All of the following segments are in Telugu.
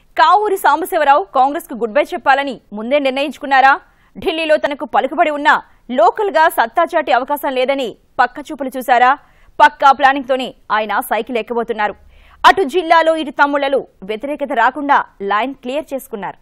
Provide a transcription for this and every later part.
కావూరి సాంబశివరావు కాంగ్రెస్ కు గుడ్ బై చెప్పాలని ముందే నిర్ణయించుకున్నారా ఢిల్లీలో తనకు పలుకుబడి ఉన్న లోకల్ గా సత్తా చాటే అవకాశం లేదని పక్క చూపులు చూశారా పక్కా ప్లానింగ్ తోనే ఆయన సైకిల్ ఎక్కబోతున్నారు అటు జిల్లాలో ఇటు తమ్ముళ్లలో వ్యతిరేకత రాకుండా లైన్ క్లియర్ చేసుకున్నారు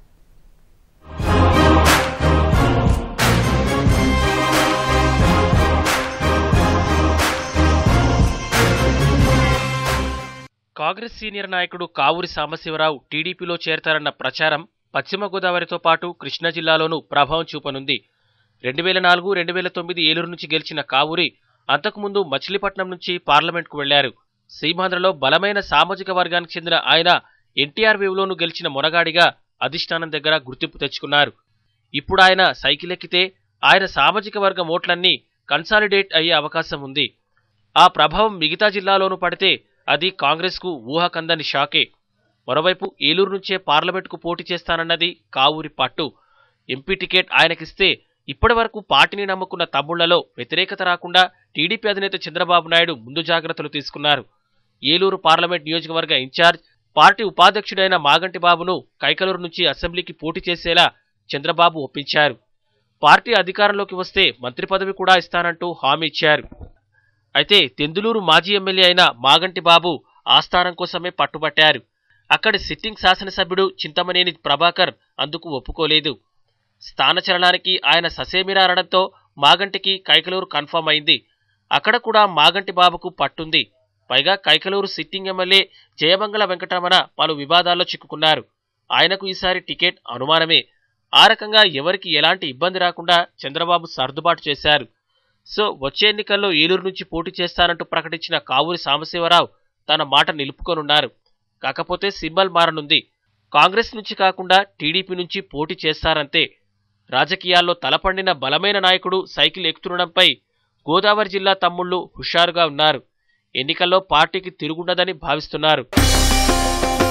కాంగ్రెస్ సీనియర్ నాయకుడు కావూరి సాంబశివరావు టీడీపీలో చేరతారన్న ప్రచారం పశ్చిమ గోదావరితో పాటు కృష్ణా జిల్లాలోనూ ప్రభావం చూపనుంది రెండు వేల నాలుగు రెండు వేల తొమ్మిది ఏలూరు నుంచి గెలిచిన కావూరి అంతకుముందు మచిలీపట్నం నుంచి పార్లమెంట్కు వెళ్లారు సీమాంధ్రలో బలమైన సామాజిక వర్గానికి చెందిన ఆయన ఎన్టీఆర్ వేవ్లోనూ గెలిచిన మొనగాడిగా అధిష్టానం దగ్గర గుర్తింపు తెచ్చుకున్నారు ఇప్పుడు ఆయన సైకిల్ ఎక్కితే ఆయన సామాజిక వర్గం ఓట్లన్నీ కన్సాలిడేట్ అయ్యే అవకాశం ఉంది ఆ ప్రభావం మిగతా జిల్లాలోనూ పడితే అది కాంగ్రెస్కు ఊహకందని షాకే మరోవైపు ఏలూరు నుంచే పార్లమెంటుకు పోటీ చేస్తానన్నది కావూరి పట్టు ఎంపీ టికెట్ ఆయనకిస్తే ఇప్పటివరకు పార్టీని నమ్ముకున్న తమ్ముళ్లలో వ్యతిరేకత రాకుండా టీడీపీ అధినేత చంద్రబాబు నాయుడు ముందు జాగ్రత్తలు తీసుకున్నారు ఏలూరు పార్లమెంట్ నియోజకవర్గ ఇన్ఛార్జ్ పార్టీ ఉపాధ్యక్షుడైన మాగంటి బాబును కైకలూరు నుంచి అసెంబ్లీకి పోటీ చేసేలా చంద్రబాబు ఒప్పించారు పార్టీ అధికారంలోకి వస్తే మంత్రి పదవి కూడా ఇస్తానంటూ హామీ ఇచ్చారు అయితే తెందులూరు మాజీ ఎమ్మెల్యే అయిన మాగంటి బాబు ఆస్థానం కోసమే పట్టుబట్టారు అక్కడి సిట్టింగ్ శాసనసభ్యుడు చింతమనేని ప్రభాకర్ అందుకు ఒప్పుకోలేదు స్థానచలనానికి ఆయన ససేమిరా అనడంతో మాగంటికి కైకలూరు కన్ఫర్మ్ అయింది అక్కడ కూడా మాగంటి బాబుకు పట్టుంది పైగా కైకలూరు సిట్టింగ్ ఎమ్మెల్యే జయమంగళ వెంకటరమణ పలు వివాదాల్లో చిక్కుకున్నారు ఆయనకు ఈసారి టికెట్ అనుమానమే ఆ రకంగా ఎవరికి ఎలాంటి ఇబ్బంది రాకుండా చంద్రబాబు సర్దుబాటు చేశారు సో వచ్చే ఎన్నికల్లో ఏలూరు నుంచి పోటీ చేస్తానంటూ ప్రకటించిన కావూరి సాంబశివరావు తన మాట నిలుపుకొనున్నారు కాకపోతే సింబల్ మారనుంది కాంగ్రెస్ నుంచి కాకుండా టీడీపీ నుంచి పోటీ చేస్తారంతే రాజకీయాల్లో తలపండిన బలమైన నాయకుడు సైకిల్ ఎక్కుతుండడంపై గోదావరి జిల్లా తమ్ముళ్లు హుషారుగా ఉన్నారు ఎన్నికల్లో పార్టీకి తిరుగుండదని భావిస్తున్నారు